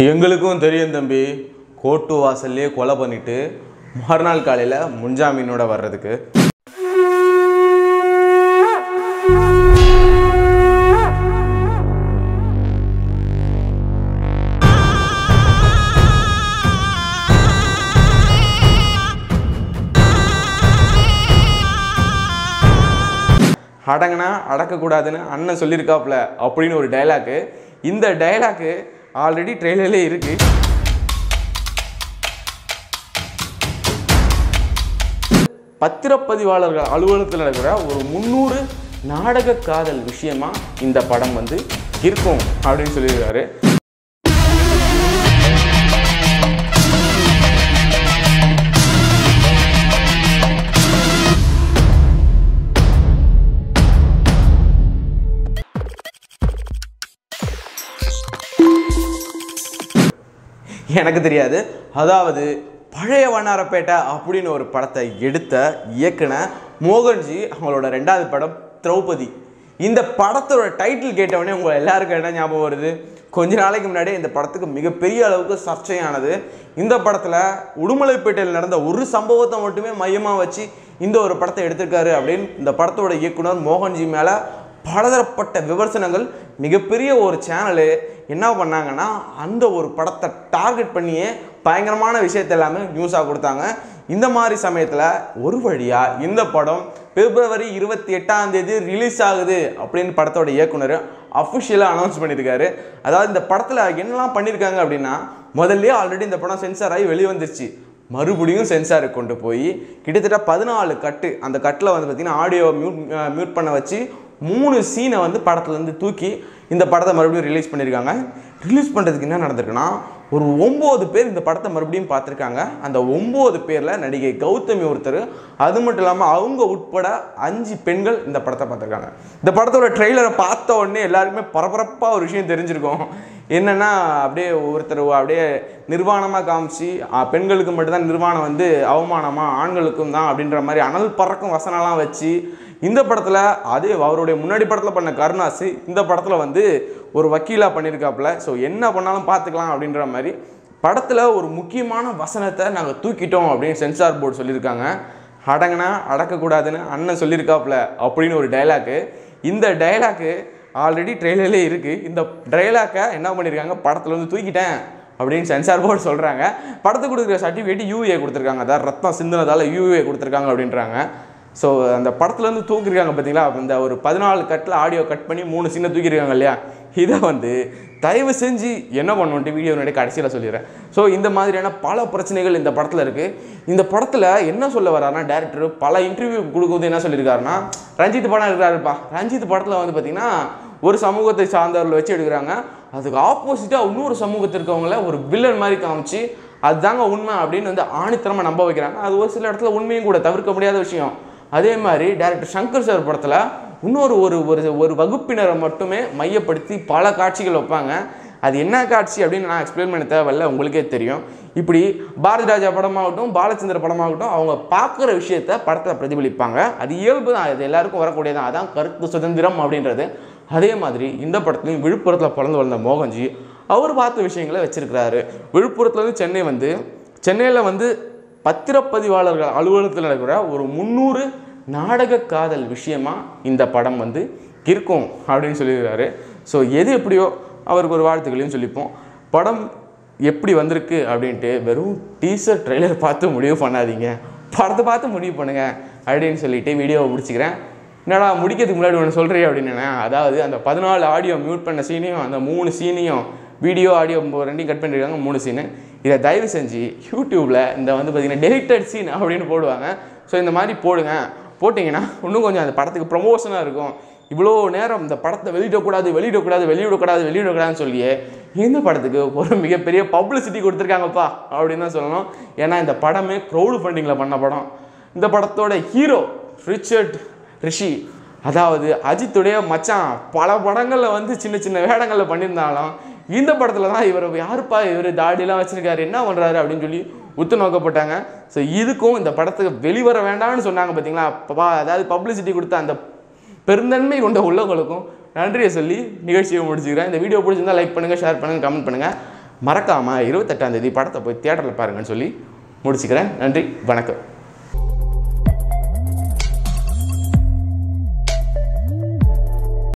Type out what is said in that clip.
எங்களுக்கும் தெரியும் தம்பி கோர்ட்டு வாசல்லே கொலை பண்ணிட்டு மறுநாள் காலையில் முன்ஜாமீனோட வர்றதுக்கு அடங்கினா அடக்கக்கூடாதுன்னு அண்ணன் சொல்லியிருக்காப்புல அப்படின்னு ஒரு டைலாக்கு இந்த டைலாக்கு ஆல்ரெடி ட்ரெயிலர்லே இருக்கு பத்திரப்பதிவாளர்கள் அலுவலகத்தில் நடக்கிற ஒரு முந்நூறு நாடக காதல் விஷயமா இந்த படம் வந்து இருக்கும் அப்படின்னு சொல்லியிருக்காரு எனக்கு தெரியாது அதாவது பழைய வண்ணாரப்பேட்டை அப்படின்னு ஒரு படத்தை எடுத்த இயக்குன மோகன்ஜி அவங்களோட ரெண்டாவது படம் திரௌபதி இந்த படத்தோட டைட்டில் கேட்டவொடனே உங்க எல்லாருக்கும் என்ன ஞாபகம் வருது கொஞ்ச நாளைக்கு முன்னாடி இந்த படத்துக்கு மிகப்பெரிய அளவுக்கு சர்ச்சையானது இந்த படத்தில் உடுமலைப்பேட்டையில் நடந்த ஒரு சம்பவத்தை மட்டுமே மையமாக வச்சு இந்த ஒரு படத்தை எடுத்திருக்காரு அப்படின்னு இந்த படத்தோட இயக்குனர் மோகன்ஜி மேலே பலதரப்பட்ட விமர்சனங்கள் மிகப்பெரிய ஒரு சேனலு என்ன பண்ணாங்கன்னா அந்த ஒரு படத்தை டார்கெட் பண்ணியே பயங்கரமான விஷயத்தை எல்லாமே நியூஸாக கொடுத்தாங்க இந்த மாதிரி சமயத்தில் ஒரு வழியாக இந்த படம் பிப்ரவரி இருபத்தி எட்டாம் தேதி ரிலீஸ் ஆகுது அப்படின்னு படத்தோட இயக்குனர் அஃபிஷியலாக அனௌன்ஸ் பண்ணியிருக்காரு அதாவது இந்த படத்தில் என்னெல்லாம் பண்ணியிருக்காங்க அப்படின்னா முதல்லயே ஆல்ரெடி இந்த படம் சென்சார் ஆகி வெளியே வந்துருச்சு மறுபடியும் சென்சாருக்கு கொண்டு போய் கிட்டத்தட்ட பதினாலு கட்டு அந்த கட்டில் வந்து பார்த்திங்கன்னா ஆடியோ மியூட் மியூட் பண்ண வச்சு மூணு சீனை வந்து படத்துலேருந்து தூக்கி இந்த படத்தை மறுபடியும் ரிலீஸ் பண்ணியிருக்காங்க ரிலீஸ் பண்ணுறதுக்கு என்ன நடந்திருக்குன்னா ஒரு ஒம்பது பேர் இந்த படத்தை மறுபடியும் பார்த்துருக்காங்க அந்த ஒம்பது பேரில் நடிகை கௌதமி ஒருத்தர் அது மட்டும் இல்லாமல் அவங்க உட்பட அஞ்சு பெண்கள் இந்த படத்தை பார்த்துருக்காங்க இந்த படத்தோட ட்ரெய்லரை பார்த்த உடனே எல்லாருக்குமே பரபரப்பாக ஒரு விஷயம் தெரிஞ்சிருக்கும் என்னன்னா அப்படியே ஒருத்தர் அப்படியே நிர்வாணமாக காமிச்சு ஆ, பெண்களுக்கு மட்டும்தான் நிர்வாணம் வந்து அவமானமா ஆண்களுக்கும் தான் அப்படின்ற மாதிரி அனல் பறக்கும் வசனம்லாம் வச்சு இந்த படத்தில் அதே அவருடைய முன்னாடி படத்தில் பண்ண கருணாசு இந்த படத்தில் வந்து ஒரு வக்கீலாக பண்ணியிருக்காப்புல ஸோ என்ன பண்ணாலும் பார்த்துக்கலாம் அப்படின்ற மாதிரி படத்தில் ஒரு முக்கியமான வசனத்தை நாங்கள் தூக்கிட்டோம் அப்படின்னு சென்சார் போர்டு சொல்லியிருக்காங்க அடங்கினா அடக்கக்கூடாதுன்னு அண்ணன் சொல்லியிருக்காப்புல அப்படின்னு ஒரு டைலாக்கு இந்த டைலாக்கு ஆல்ரெடி ட்ரெய்லர்லே இருக்குது இந்த டைலாக்கை என்ன பண்ணியிருக்காங்க படத்தில் வந்து தூக்கிட்டேன் அப்படின்னு சென்சார் போர்டு சொல்கிறாங்க படத்துக்கு கொடுக்குற சர்டிஃபிகேட் யூஏ கொடுத்துருக்காங்க அதாவது ரத்தம் சிந்தினதால யூஏ கொடுத்துருக்காங்க அப்படின்றாங்க ஸோ அந்த படத்துலேருந்து தூக்கிருக்காங்க பார்த்தீங்களா இந்த ஒரு பதினாலு கட்டில் ஆடியோ கட் பண்ணி மூணு சீனை தூக்கியிருக்காங்க இல்லையா இதை வந்து தயவு செஞ்சு என்ன பண்ணணுன்ட்டு வீடியோ முன்னாடி கடைசியில் சொல்லிடுறேன் ஸோ இந்த மாதிரியான பல பிரச்சனைகள் இந்த படத்தில் இருக்குது இந்த படத்தில் என்ன சொல்ல வர்றாருன்னா டேரக்டர் பல இன்டர்வியூ கொடுக்கும்போது என்ன சொல்லியிருக்காருன்னா ரஞ்சித் படம் இருக்கிறாருப்பா ரஞ்சித் படத்தில் வந்து பார்த்திங்கன்னா ஒரு சமூகத்தை சார்ந்தவர்களை வச்சு எடுக்கிறாங்க அதுக்கு ஆப்போசிட்டாக இன்னொரு சமூகத்தில் இருக்கவங்கள ஒரு வில்லன் மாதிரி காமிச்சு அதுதாங்க உண்மை அப்படின்னு வந்து ஆணித்தனமாக நம்ப வைக்கிறாங்க அது ஒரு சில இடத்துல உண்மையும் கூட தவிர்க்க முடியாத விஷயம் அதே மாதிரி டேரக்டர் சங்கர் சார் படத்தில் இன்னொரு ஒரு ஒரு ஒரு வகுப்பினரை மட்டுமே மையப்படுத்தி பல காட்சிகள் வைப்பாங்க அது என்ன காட்சி அப்படின்னு நான் எக்ஸ்பிளைன் பண்ண தேவையில்ல உங்களுக்கே தெரியும் இப்படி பாரதி ராஜா படமாகட்டும் பாலச்சந்திர படமாகட்டும் அவங்க பார்க்குற விஷயத்த படத்தில் பிரதிபலிப்பாங்க அது இயல்பு தான் இது எல்லாருக்கும் வரக்கூடியதான் அதான் கருத்து சுதந்திரம் அப்படின்றது அதே மாதிரி இந்த படத்துலையும் விழுப்புரத்தில் பிறந்து வளர்ந்த மோகன்ஜி அவர் பார்த்த விஷயங்களை வச்சிருக்கிறாரு விழுப்புரத்துலேருந்து சென்னை வந்து சென்னையில் வந்து பத்திரப்பதிவாளர்கள் அலுவலகத்தில் நடக்கிற ஒரு முந்நூறு நாடக காதல் விஷயமா இந்த படம் வந்து இருக்கும் அப்படின்னு சொல்லியிருக்காரு ஸோ எது எப்படியோ அவருக்கு ஒரு வாழ்த்துக்களையும் சொல்லிப்போம் படம் எப்படி வந்திருக்கு அப்படின்ட்டு வெறும் டீசர் ட்ரெய்லர் பார்த்து முடிவு பண்ணாதீங்க படத்தை பார்த்து முடிவு பண்ணுங்க அப்படின்னு சொல்லிட்டு வீடியோவை முடிச்சுக்கிறேன் என்னடா முடிக்கிறதுக்கு முன்னாடி ஒன்று சொல்கிறேன் அப்படின்னு அதாவது அந்த பதினாலு ஆடியோ மியூட் பண்ண சீனையும் அந்த மூணு சீனையும் வீடியோ ஆடியோ ரெண்டையும் கட் பண்ணியிருக்காங்க மூணு சீனு இதை தயவு செஞ்சு யூடியூப்பில் இந்த வந்து பார்த்தீங்கன்னா டெலிட்டட் சீன் அப்படின்னு போடுவாங்க ஸோ இந்த மாதிரி போடுங்க போட்டிங்கன்னா இன்னும் கொஞ்சம் அந்த படத்துக்கு ப்ரமோஷனாக இருக்கும் இவ்வளோ நேரம் இந்த படத்தை வெளியிடக்கூடாது வெளியிடக்கூடாது வெளியிடக்கூடாது வெளியிடக்கூடாதுன்னு சொல்லியே இந்த படத்துக்கு ஒரு மிகப்பெரிய பப்ளிசிட்டி கொடுத்துருக்காங்கப்பா அப்படின்னு தான் சொல்லணும் ஏன்னா இந்த படமே க்ரௌடு ஃபண்டிங்கில் பண்ண படம் இந்த படத்தோட ஹீரோ ரிச்சர்ட் ரிஷி அதாவது அஜித்துடைய மச்சான் பல படங்களில் வந்து சின்ன சின்ன வேடங்களில் பண்ணியிருந்தாலும் இந்த படத்தில் தான் இவர் யாருப்பா இவர் தாடிலாம் வச்சிருக்காரு என்ன பண்ணுறாரு அப்படின்னு சொல்லி உத்து நோக்கப்பட்டாங்க ஸோ இதுக்கும் இந்த படத்துக்கு வெளிவர வேண்டாம்னு சொன்னாங்க பார்த்தீங்களா பா அதாவது பப்ளிசிட்டி கொடுத்த அந்த பெருந்தன்மை கொண்ட உள்ளவங்களுக்கும் நன்றியை சொல்லி நிகழ்ச்சியை முடிச்சுக்கிறேன் இந்த வீடியோ பிடிச்சிருந்தா லைக் பண்ணுங்கள் ஷேர் பண்ணுங்கள் கமெண்ட் பண்ணுங்கள் மறக்காமல் இருபத்தெட்டாம் தேதி படத்தை போய் தியேட்டரில் பாருங்கன்னு சொல்லி முடிச்சுக்கிறேன் நன்றி வணக்கம்